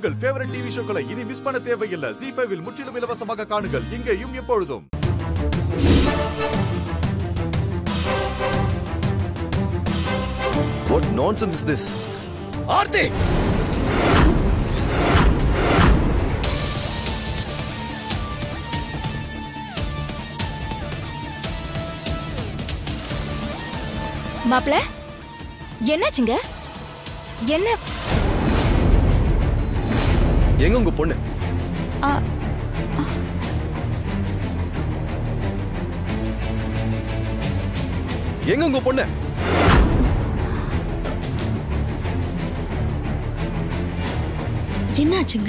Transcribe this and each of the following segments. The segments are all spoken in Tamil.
உங்கள் ஃபேவரட் டிவி ஷோக்களை இனி மிஸ் பண்ண தேவையில்லை ஜி ஃபைவில் முற்றிலும் இலவசமாக காணுங்கள் இங்கேயும் எப்பொழுதும் what nonsense is this Aarthi மாப்ள என்னாச்சுங்க என்ன எங்க உங்க பொண்ணு ஆ, எங்க உங்க பொண்ணு என்னாச்சுங்க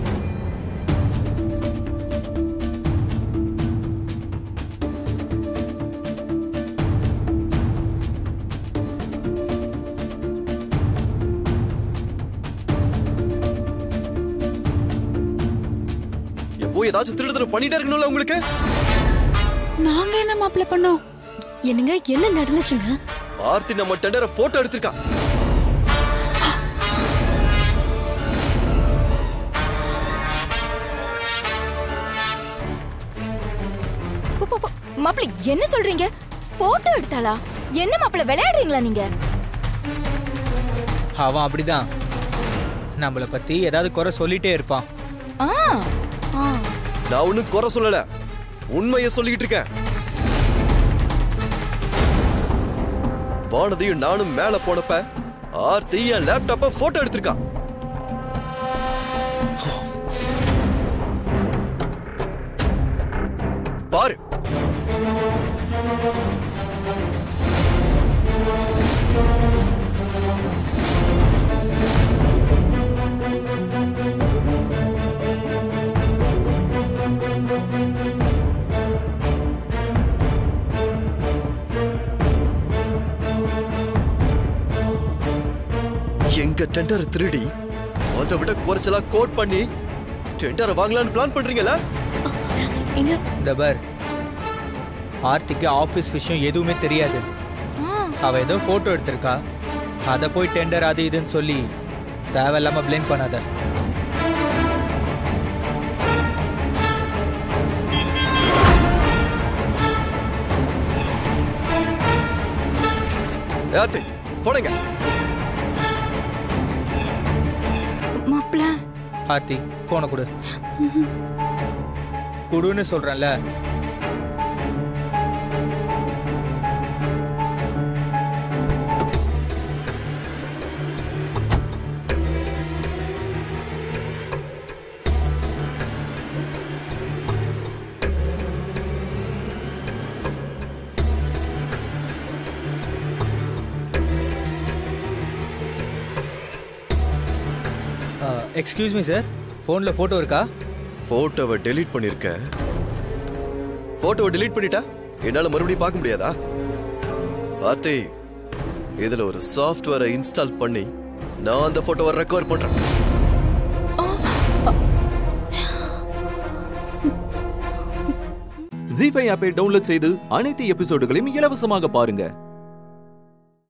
எப்போ ஏதாச்சும் திருடுதல் பண்ணிட்டே இருக்கணும்ல உங்களுக்கு நாங்க என்ன மாப்ள பண்ணோம் என்னங்க என்ன நடந்துச்சுங்க ஆர்த்தி நம்ம டெண்டரை போட்டோ எடுத்திருக்கா மாப்பிள என்ன சொல்றீங்க போட்டோ எடுத்தாளா என்ன மாப்பிள விளையாடுறீங்களா நீங்க அவன் அப்படிதான் நம்மளை பத்தி ஏதாவது குறை சொல்லிட்டே இருப்பான் ஆ ஆ நான் ஒண்ணும் குறை சொல்லல உண்மையை சொல்லிக்கிட்டு இருக்கேன் வானதியும் நானும் மேல போனப்ப ஆர்த்தி என் லேப்டாப்ப போட்டோ எடுத்திருக்கா பாரு எங்க டெண்டர் திருடி அதை விட குறைச்சலா கோட் பண்ணி டெண்டரை வாங்கலாம்னு பிளான் பண்றீங்களா எங்க இந்த பார் ஆர்த்திக்கு ஆபீஸ் விஷயம் எதுவுமே தெரியாது ஆ அவ ஏதோ போட்டோ எடுத்திருக்கா அதை போய் டெண்டர் அது இதுன்னு சொல்லி தேவையில்லாம ப்ளேம் பண்ணாத ஆர்த்தி போடுங்க மாப்ள ஆர்த்தி போனை கொடு குடுன்னு சொல்றேன்ல எக்ஸ்கியூஸ் மீ சார் ஃபோனில் ஃபோட்டோ இருக்கா போட்டோவை டெலீட் பண்ணிருக்க போட்டோவை டெலீட் பண்ணிட்டா என்னால மறுபடியும் பார்க்க முடியாதா ஆர்த்தி இதுல ஒரு சாஃப்ட்வேரை இன்ஸ்டால் பண்ணி நான் அந்த போட்டோவை ரெக்கவர் பண்றேன் ஜி ஃபைவ் ஆப்பை டவுன்லோட் செய்து அனைத்து எபிசோடுகளையும் இலவசமாக பாருங்க